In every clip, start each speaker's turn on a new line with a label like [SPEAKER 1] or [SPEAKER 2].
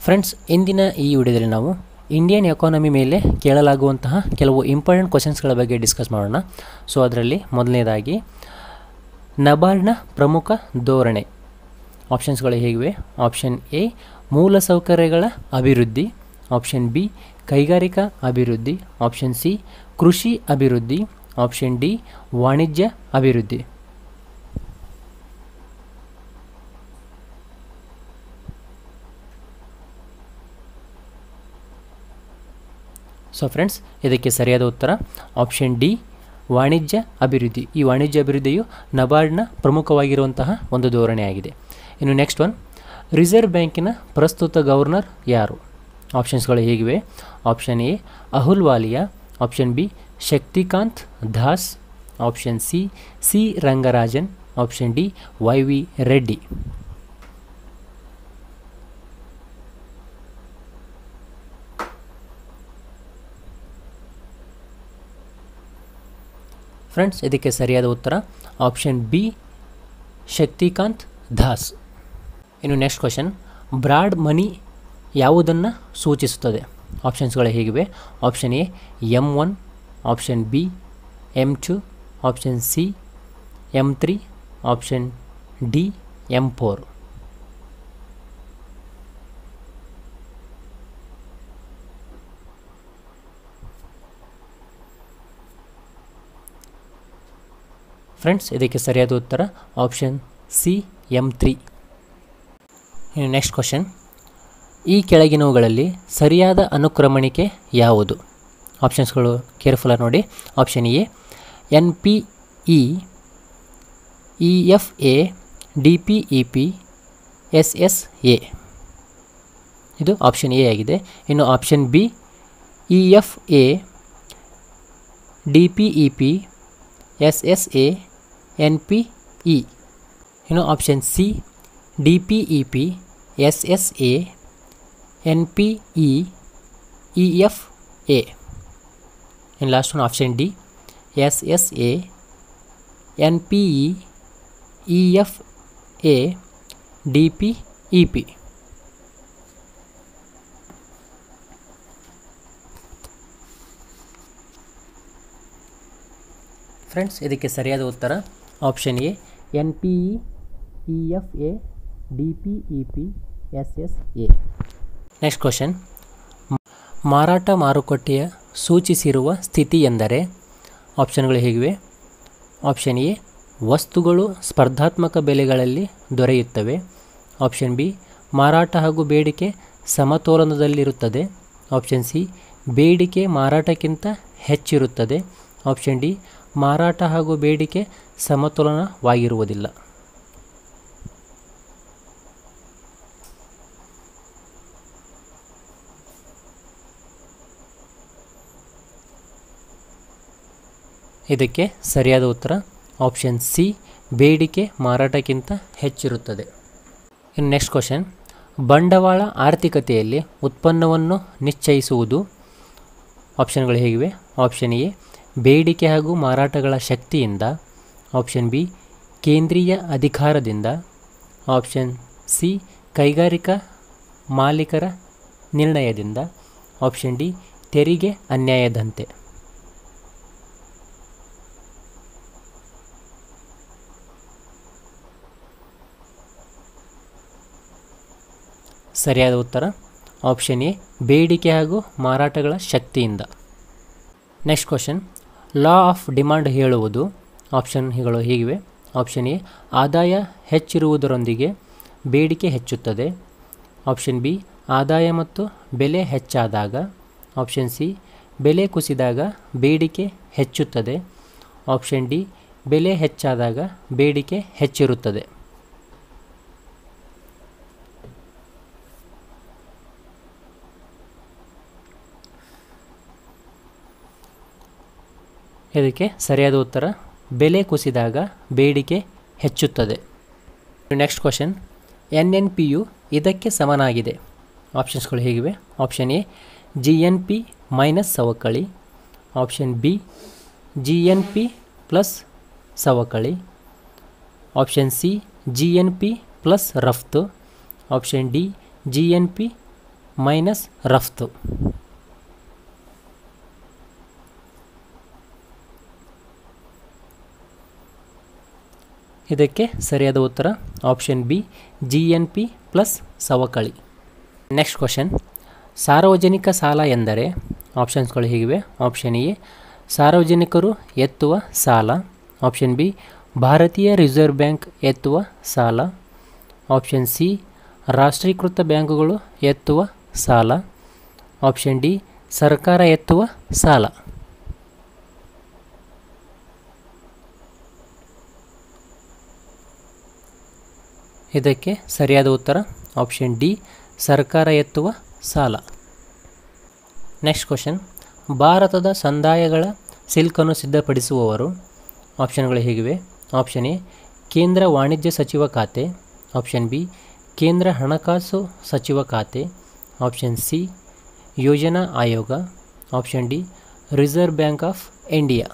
[SPEAKER 1] friends ಇಂದಿನ ಈ ವಿಡಿಯೋದಲ್ಲಿ ನಾವು ಇಂಡಿಯನ್ ಎಕಾನಮಿ ಮೇಲೆ ಕೇಳಲಾಗುವಂತಹ ಕೆಲವು ಇಂಪಾರ್ಟೆಂಟ್ ಕ್ವಶನ್ಸ್ಗಳ ಬಗ್ಗೆ ಡಿಸ್ಕಸ್ ಮಾಡೋಣ ಸೊ ಅದರಲ್ಲಿ ಮೊದಲನೇದಾಗಿ ನಬಾರ್ಡ್ನ ಪ್ರಮುಖ ಧೋರಣೆ ಆಪ್ಷನ್ಸ್ಗಳು ಹೇಗಿವೆ ಆಪ್ಷನ್ ಎ ಮೂಲಸೌಕರ್ಯಗಳ ಅಭಿವೃದ್ಧಿ ಆಪ್ಷನ್ ಬಿ ಕೈಗಾರಿಕಾ ಅಭಿವೃದ್ಧಿ ಆಪ್ಷನ್ ಸಿ ಕೃಷಿ ಅಭಿವೃದ್ಧಿ ಆಪ್ಷನ್ ಡಿ ವಾಣಿಜ್ಯ ಅಭಿವೃದ್ಧಿ ಸೊ ಫ್ರೆಂಡ್ಸ್ ಇದಕ್ಕೆ ಸರಿಯಾದ ಉತ್ತರ ಆಪ್ಷನ್ ಡಿ ವಾಣಿಜ್ಯ ಅಭಿವೃದ್ಧಿ ಈ ವಾಣಿಜ್ಯ ಅಭಿವೃದ್ಧಿಯು ನಬಾರ್ಡ್ನ ಪ್ರಮುಖವಾಗಿರುವಂತಹ ಒಂದು ಧೋರಣೆಯಾಗಿದೆ ಇನ್ನು ನೆಕ್ಸ್ಟ್ ಒನ್ ರಿಸರ್ವ್ ಬ್ಯಾಂಕಿನ ಪ್ರಸ್ತುತ ಗವರ್ನರ್ ಯಾರು ಆಪ್ಷನ್ಸ್ಗಳು ಹೇಗಿವೆ option A Ahluwalia option B Shaktikanta Das option C C Rangarajan option D Y V Reddy friends ಇದಕ್ಕೆ ಸರಿಯಾದ ಉತ್ತರ ಆಪ್ಷನ್ ಬಿ ಶಕ್ತಿಕಾಂತ್ ದಾಸ್ ಇನ್ನು ನೆಕ್ಸ್ಟ್ ಕ್ವಶನ್ ಬ್ರಾಡ್ ಮನಿ ಯಾವುದನ್ನು ಸೂಚಿಸುತ್ತದೆ ಆಪ್ಷನ್ಸ್ಗಳು ಹೇಗಿವೆ option A M one option B M two option C M three option D M four friends ಇದಕ್ಕೆ ಸರಿಯಾದ ಉತ್ತರ ಆಪ್ಷನ್ ಸಿ ಎಮ್ ತ್ರೀ ಇನ್ನು ನೆಕ್ಸ್ಟ್ ಕ್ವಶನ್ ಈ ಕೆಳಗಿನವುಗಳಲ್ಲಿ ಸರಿಯಾದ ಅನುಕ್ರಮಣಿಕೆ ಯಾವುದು ಆಪ್ಷನ್ಸ್ಗಳು ಕೇರ್ಫುಲ್ಲಾಗಿ ನೋಡಿ option A N P E E F A D P E P S S A ಇದು ಆಪ್ಷನ್ ಎ ಆಗಿದೆ ಇನ್ನು option B E F A D P E P S S A N P E ಇನ್ನು option C D P E P S S A N P E E F A ಇನ್ನು last one option D S S A N P E E F A D P E P friends ಇದಕ್ಕೆ ಸರಿಯಾದ ಉತ್ತರ option A N P E E F A D P E P S S A next question ಮಾರಾಟ ಮಾರುಕಟ್ಟೆಯ ಸೂಚಿಸಿರುವ ಸ್ಥಿತಿ ಎಂದರೆ ಆಪ್ಷನ್ಗಳು ಹೇಗಿವೆ option A ವಸ್ತುಗಳು ಸ್ಪರ್ಧಾತ್ಮಕ ಬೆಲೆಗಳಲ್ಲಿ ದೊರೆಯುತ್ತವೆ ಆಪ್ಷನ್ ಬಿ ಮಾರಾಟ ಹಾಗೂ ಬೇಡಿಕೆ ಸಮತೋಲನದಲ್ಲಿರುತ್ತದೆ ಆಪ್ಷನ್ ಸಿ ಬೇಡಿಕೆ ಮಾರಾಟಕ್ಕಿಂತ ಹೆಚ್ಚಿರುತ್ತದೆ ಆಪ್ಷನ್ ಡಿ ಮಾರಾಟ ಹಾಗೂ ಬೇಡಿಕೆ ಸಮತೋಲನವಾಗಿರುವುದಿಲ್ಲ ಇದಕ್ಕೆ ಸರಿಯಾದ ಉತ್ತರ ಆಪ್ಷನ್ ಸಿ ಬೇಡಿಕೆ ಮಾರಾಟಕ್ಕಿಂತ ಹೆಚ್ಚಿರುತ್ತದೆ ಇನ್ನು ನೆಕ್ಸ್ಟ್ ಕ್ವಶನ್ ಬಂಡವಾಳ ಆರ್ಥಿಕತೆಯಲ್ಲಿ ಉತ್ಪನ್ನವನ್ನು ನಿಶ್ಚಯಿಸುವುದು ಆಪ್ಷನ್ಗಳು ಹೇಗಿವೆ ಆಪ್ಷನ್ ಎ ಬೇಡಿಕೆ ಹಾಗೂ ಮಾರಾಟಗಳ ಶಕ್ತಿಯಿಂದ ಆಪ್ಷನ್ ಬಿ ಕೇಂದ್ರೀಯ ಅಧಿಕಾರದಿಂದ ಆಪ್ಷನ್ ಸಿ ಕೈಗಾರಿಕಾ ಮಾಲೀಕರ ನಿರ್ಣಯದಿಂದ ಆಪ್ಷನ್ ಡಿ ತೆರಿಗೆ ಅನ್ಯಾಯದಂತೆ ಸರಿಯಾದ ಉತ್ತರ ಆಪ್ಷನ್ ಎ ಬೇಡಿಕೆ ಹಾಗೂ ಮಾರಾಟಗಳ ಶಕ್ತಿಯಿಂದ next question law of demand ಹೇಳುವುದು ಆಪ್ಷನ್ಗಳು ಹೀಗಿವೆ ಆಪ್ಷನ್ ಎ ಆದಾಯ ಹೆಚ್ಚಿರುವುದರೊಂದಿಗೆ ಬೇಡಿಕೆ ಹೆಚ್ಚುತ್ತದೆ ಆಪ್ಷನ್ ಬಿ ಆದಾಯ ಮತ್ತು ಬೆಲೆ ಹೆಚ್ಚಾದಾಗ ಆಪ್ಷನ್ ಸಿ ಬೆಲೆ ಕುಸಿದಾಗ ಬೇಡಿಕೆ ಹೆಚ್ಚುತ್ತದೆ ಆಪ್ಷನ್ ಡಿ ಬೆಲೆ ಹೆಚ್ಚಾದಾಗ ಬೇಡಿಕೆ ಹೆಚ್ಚಿರುತ್ತದೆ ಇದಕ್ಕೆ ಸರಿಯಾದ ಉತ್ತರ ಬೆಲೆ ಕುಸಿದಾಗ ಬೇಡಿಕೆ ಹೆಚ್ಚುತ್ತದೆ next question N N P U ಇದಕ್ಕೆ ಸಮನಾಗಿದೆ ಆಪ್ಷನ್ಸ್ಗಳು ಹೇಗಿವೆ option A G N P minus ಸವಕಳಿ option B G N P plus ಸವಕಳಿ option C G N P plus ರಫ್ತು option D G N P minus ರಫ್ತು ಇದಕ್ಕೆ ಸರಿಯಾದ ಉತ್ತರ option B G N P plus ಸವಕಳಿ ನೆಕ್ಸ್ಟ್ ಕ್ವಶನ್ ಸಾರ್ವಜನಿಕ ಸಾಲ ಎಂದರೆ ಆಪ್ಷನ್ಸ್ಗಳು ಹೀಗಿವೆ ಆಪ್ಷನ್ ಎ ಸಾರ್ವಜನಿಕರು ಎತ್ತುವ ಸಾಲ ಆಪ್ಷನ್ ಬಿ ಭಾರತೀಯ ರಿಸರ್ವ್ ಬ್ಯಾಂಕ್ ಎತ್ತುವ ಸಾಲ ಆಪ್ಷನ್ ಸಿ ರಾಷ್ಟ್ರೀಕೃತ ಬ್ಯಾಂಕುಗಳು ಎತ್ತುವ ಸಾಲ ಆಪ್ಷನ್ ಡಿ ಸರ್ಕಾರ ಎತ್ತುವ ಸಾಲ ಇದಕ್ಕೆ ಸರಿಯಾದ ಉತ್ತರ ಆಪ್ಷನ್ ಡಿ ಸರ್ಕಾರ ಎತ್ತುವ ಸಾಲ ನೆಕ್ಸ್ಟ್ ಕ್ವಶನ್ ಭಾರತದ ಸಂದಾಯಗಳ ಸಿಲ್ಕನ್ನು ಸಿದ್ಧಪಡಿಸುವವರು ಆಪ್ಷನ್ಗಳು ಹೀಗಿವೆ ಆಪ್ಷನ್ ಎ ಕೇಂದ್ರ ವಾಣಿಜ್ಯ ಸಚಿವ ಖಾತೆ ಆಪ್ಷನ್ ಬಿ ಕೇಂದ್ರ ಹಣಕಾಸು ಸಚಿವ ಖಾತೆ ಆಪ್ಷನ್ ಸಿ ಯೋಜನಾ ಆಯೋಗ option D Reserve Bank of India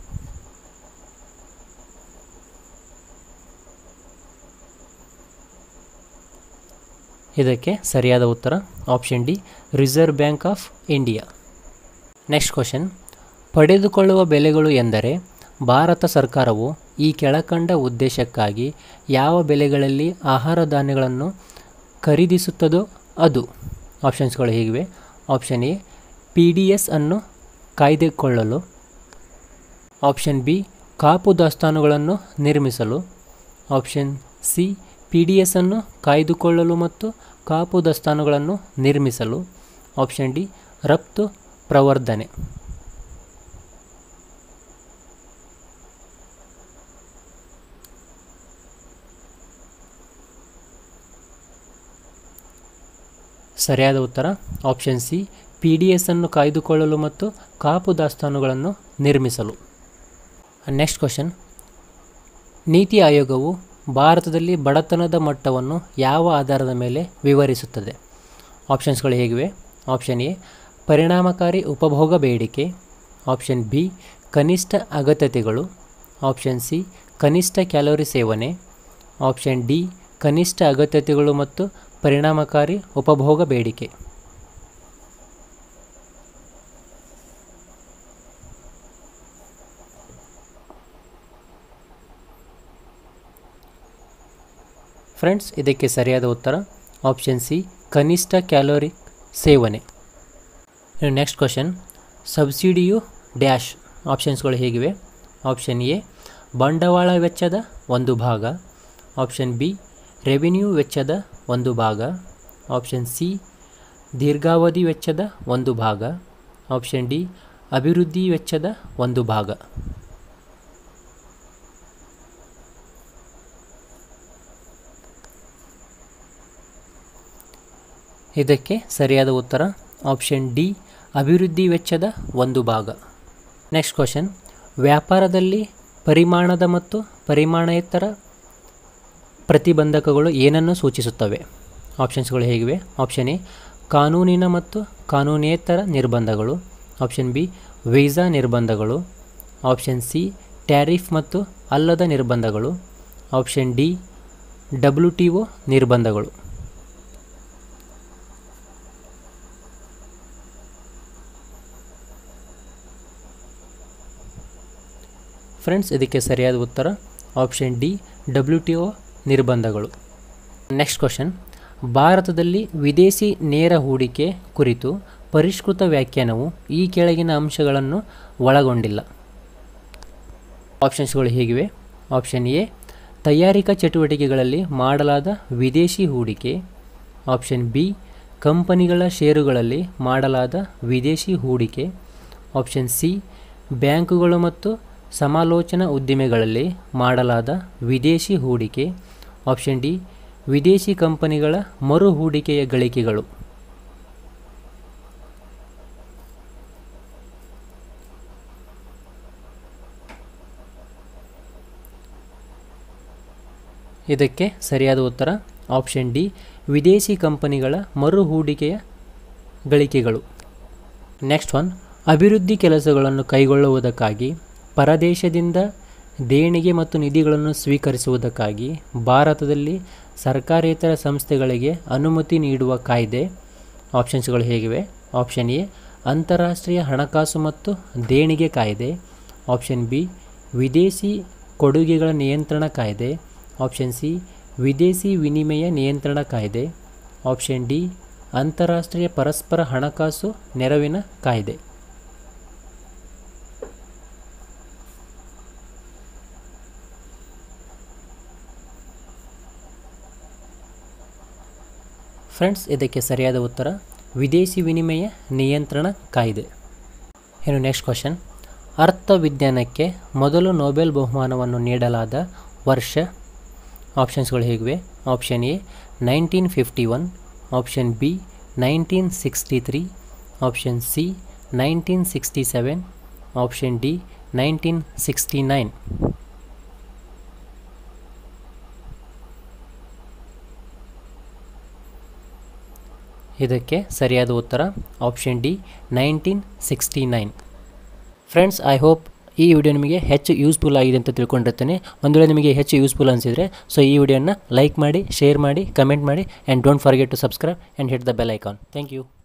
[SPEAKER 1] ಇದಕ್ಕೆ ಸರಿಯಾದ ಉತ್ತರ option D Reserve Bank of India next question ಪಡೆದುಕೊಳ್ಳುವ ಬೆಲೆಗಳು ಎಂದರೆ ಭಾರತ ಸರ್ಕಾರವು ಈ ಕೆಳಕಂಡ ಉದ್ದೇಶಕ್ಕಾಗಿ ಯಾವ ಬೆಲೆಗಳಲ್ಲಿ ಆಹಾರ ಧಾನ್ಯಗಳನ್ನು ಖರೀದಿಸುತ್ತದೋ ಅದು ಆಪ್ಷನ್ಸ್ಗಳು ಹೀಗಿವೆ option A P D S ಅನ್ನು ಕಾಯ್ದುಕೊಳ್ಳಲು ಆಪ್ಷನ್ ಬಿ ಕಾಪು ದಾಸ್ತಾನುಗಳನ್ನು ನಿರ್ಮಿಸಲು option C P D S ಅನ್ನು ಕಾಯ್ದುಕೊಳ್ಳಲು ಮತ್ತು ಕಾಪು ದಾಸ್ತಾನುಗಳನ್ನು ನಿರ್ಮಿಸಲು ಆಪ್ಷನ್ ಡಿ ರಫ್ತು ಪ್ರವರ್ಧನೆ ಸರಿಯಾದ ಉತ್ತರ option C P D S ಅನ್ನು ಕಾಯ್ದುಕೊಳ್ಳಲು ಮತ್ತು ಕಾಪು ದಾಸ್ತಾನುಗಳನ್ನು ನಿರ್ಮಿಸಲು ನೆಕ್ಸ್ಟ್ ಕ್ವಶನ್ ನೀತಿ ಆಯೋಗವು ಭಾರತದಲ್ಲಿ ಬಡತನದ ಮಟ್ಟವನ್ನು ಯಾವ ಆಧಾರದ ಮೇಲೆ ವಿವರಿಸುತ್ತದೆ ಆಪ್ಷನ್ಸ್ಗಳು ಹೇಗಿವೆ ಆಪ್ಷನ್ ಎ ಪರಿಣಾಮಕಾರಿ ಉಪಭೋಗ ಬೇಡಿಕೆ ಆಪ್ಷನ್ ಬಿ ಕನಿಷ್ಠ ಅಗತ್ಯತೆಗಳು ಆಪ್ಷನ್ ಸಿ ಕನಿಷ್ಠ ಕ್ಯಾಲೋರಿ ಸೇವನೆ ಆಪ್ಷನ್ ಡಿ ಕನಿಷ್ಠ ಅಗತ್ಯತೆಗಳು ಮತ್ತು ಪರಿಣಾಮಕಾರಿ ಉಪಭೋಗ ಬೇಡಿಕೆ ಫ್ರೆಂಡ್ಸ್ ಇದಕ್ಕೆ ಸರಿಯಾದ ಉತ್ತರ ಆಪ್ಷನ್ ಸಿ ಕನಿಷ್ಠ ಕ್ಯಾಲೋರಿ ಸೇವನೆ ಇನ್ನು ನೆಕ್ಸ್ಟ್ ಕ್ವಶನ್ ಸಬ್ಸಿಡಿಯು ಡ್ಯಾಶ್ ಆಪ್ಷನ್ಸ್ಗಳು ಹೇಗಿವೆ ಆಪ್ಷನ್ ಎ ಬಂಡವಾಳ ವೆಚ್ಚದ ಒಂದು ಭಾಗ ಆಪ್ಷನ್ ಬಿ ರೆವಿನ್ಯೂ ವೆಚ್ಚದ ಒಂದು ಭಾಗ ಆಪ್ಷನ್ ಸಿ ದೀರ್ಘಾವಧಿ ವೆಚ್ಚದ ಒಂದು ಭಾಗ ಆಪ್ಷನ್ ಡಿ ಅಭಿವೃದ್ಧಿ ವೆಚ್ಚದ ಒಂದು ಭಾಗ ಇದಕ್ಕೆ ಸರಿಯಾದ ಉತ್ತರ ಆಪ್ಷನ್ ಡಿ ಅಭಿವೃದ್ಧಿ ವೆಚ್ಚದ ಒಂದು ಭಾಗ ನೆಕ್ಸ್ಟ್ ಕ್ವಶನ್ ವ್ಯಾಪಾರದಲ್ಲಿ ಪರಿಮಾಣದ ಮತ್ತು ಪರಿಮಾಣೇತರ ಪ್ರತಿಬಂಧಕಗಳು ಏನನ್ನು ಸೂಚಿಸುತ್ತವೆ ಆಪ್ಷನ್ಸ್ಗಳು ಹೇಗಿವೆ ಆಪ್ಷನ್ ಎ ಕಾನೂನಿನ ಮತ್ತು ಕಾನೂನೇತರ ನಿರ್ಬಂಧಗಳು ಆಪ್ಷನ್ ಬಿ ವೀಸಾ ನಿರ್ಬಂಧಗಳು ಆಪ್ಷನ್ ಸಿ ಟ್ಯಾರಿಫ್ ಮತ್ತು ಅಲ್ಲದ ನಿರ್ಬಂಧಗಳು option D W T O ನಿರ್ಬಂಧಗಳು ಫ್ರೆಂಡ್ಸ್ ಇದಕ್ಕೆ ಸರಿಯಾದ ಉತ್ತರ option D W T O ನಿರ್ಬಂಧಗಳು ನೆಕ್ಸ್ಟ್ ಕ್ವಶನ್ ಭಾರತದಲ್ಲಿ ವಿದೇಶಿ ನೇರ ಹೂಡಿಕೆ ಕುರಿತು ಪರಿಷ್ಕೃತ ವ್ಯಾಖ್ಯಾನವು ಈ ಕೆಳಗಿನ ಅಂಶಗಳನ್ನು ಒಳಗೊಂಡಿಲ್ಲ ಆಪ್ಷನ್ಸ್ಗಳು ಹೀಗಿವೆ ಆಪ್ಷನ್ ಎ ತಯಾರಿಕಾ ಚಟುವಟಿಕೆಗಳಲ್ಲಿ ಮಾಡಲಾದ ವಿದೇಶಿ ಹೂಡಿಕೆ ಆಪ್ಷನ್ ಬಿ ಕಂಪನಿಗಳ ಷೇರುಗಳಲ್ಲಿ ಮಾಡಲಾದ ವಿದೇಶಿ ಹೂಡಿಕೆ ಆಪ್ಷನ್ ಸಿ ಬ್ಯಾಂಕುಗಳು ಮತ್ತು ಸಮಾಲೋಚನಾ ಉದ್ದಿಮೆಗಳಲ್ಲಿ ಮಾಡಲಾದ ವಿದೇಶಿ ಹೂಡಿಕೆ ಆಪ್ಷನ್ ಡಿ ವಿದೇಶಿ ಕಂಪನಿಗಳ ಮರು ಹೂಡಿಕೆಯ ಗಳಿಕೆಗಳು ಇದಕ್ಕೆ ಸರಿಯಾದ ಉತ್ತರ ಆಪ್ಷನ್ ಡಿ ವಿದೇಶಿ ಕಂಪನಿಗಳ ಮರು ಹೂಡಿಕೆಯ ಗಳಿಕೆಗಳು ನೆಕ್ಸ್ಟ್ ಒನ್ ಅಭಿವೃದ್ಧಿ ಕೆಲಸಗಳನ್ನು ಕೈಗೊಳ್ಳುವುದಕ್ಕಾಗಿ ಪರದೇಶದಿಂದ ದೇಣಿಗೆ ಮತ್ತು ನಿಧಿಗಳನ್ನು ಸ್ವೀಕರಿಸುವುದಕ್ಕಾಗಿ ಭಾರತದಲ್ಲಿ ಸರ್ಕಾರೇತರ ಸಂಸ್ಥೆಗಳಿಗೆ ಅನುಮತಿ ನೀಡುವ ಕಾಯ್ದೆ ಆಪ್ಷನ್ಸ್ಗಳು ಹೇಗಿವೆ ಆಪ್ಷನ್ ಎ ಅಂತಾರಾಷ್ಟ್ರೀಯ ಹಣಕಾಸು ಮತ್ತು ದೇಣಿಗೆ ಕಾಯ್ದೆ ಆಪ್ಷನ್ ಬಿ ವಿದೇಶಿ ಕೊಡುಗೆಗಳ ನಿಯಂತ್ರಣ ಕಾಯ್ದೆ ಆಪ್ಷನ್ ಸಿ ವಿದೇಶಿ ವಿನಿಮಯ ನಿಯಂತ್ರಣ ಕಾಯ್ದೆ ಆಪ್ಷನ್ ಡಿ ಅಂತಾರಾಷ್ಟ್ರೀಯ ಪರಸ್ಪರ ಹಣಕಾಸು ನೆರವಿನ ಕಾಯ್ದೆ ಫ್ರೆಂಡ್ಸ್ ಇದಕ್ಕೆ ಸರಿಯಾದ ಉತ್ತರ ವಿದೇಶಿ ವಿನಿಮಯ ನಿಯಂತ್ರಣ ಕಾಯ್ದೆ ಇನ್ನು ನೆಕ್ಸ್ಟ್ ಕ್ವಶನ್ ಅರ್ಥವಿಜ್ಞಾನಕ್ಕೆ ಮೊದಲು ನೊಬೆಲ್ ಬಹುಮಾನವನ್ನು ನೀಡಲಾದ ವರ್ಷ ಆಪ್ಷನ್ಸ್ಗಳು ಹೇಗಿವೆ option A nineteen fifty one option B nineteen sixty three option C nineteen sixty seven option D nineteen sixty nine ಇದಕ್ಕೆ ಸರಿಯಾದ ಉತ್ತರ option D nineteen sixty nine friends I hope ಈ ವಿಡಿಯೋ ನಿಮಗೆ ಹೆಚ್ಚು ಯೂಸ್ಫುಲ್ ಆಗಿದೆ ಅಂತ ತಿಳ್ಕೊಂಡಿರ್ತೇನೆ ಒಂದು ವೇಳೆ ನಿಮಗೆ ಹೆಚ್ಚು ಯೂಸ್ಫುಲ್ ಅನಿಸಿದರೆ ಸೊ ಈ ವಿಡಿಯೋನ ಲೈಕ್ ಮಾಡಿ ಶೇರ್ ಮಾಡಿ ಕಮೆಂಟ್ ಮಾಡಿ and don't forget to subscribe and hit the bell icon thank you